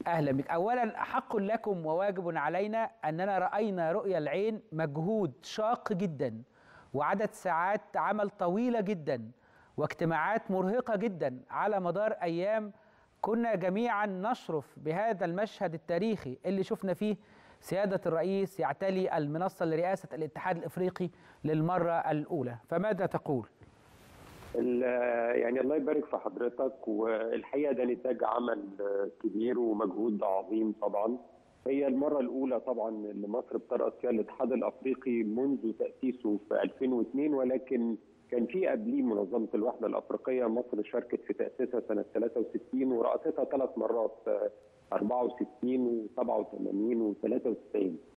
اهلا بك اولا حق لكم وواجب علينا اننا راينا رؤيا العين مجهود شاق جدا وعدد ساعات عمل طويله جدا واجتماعات مرهقه جدا على مدار ايام كنا جميعا نشرف بهذا المشهد التاريخي اللي شفنا فيه سياده الرئيس يعتلي المنصه لرئاسه الاتحاد الافريقي للمره الاولى فماذا تقول يعني الله يبارك في حضرتك والحقيقه ده نتاج عمل كبير ومجهود عظيم طبعا هي المره الاولى طبعا اللي مصر بترأس فيها الاتحاد الافريقي منذ تاسيسه في 2002 ولكن كان في قبليه منظمه الوحده الافريقيه مصر شاركت في تاسيسها سنه 63 ورأستها ثلاث مرات 64 و87 و93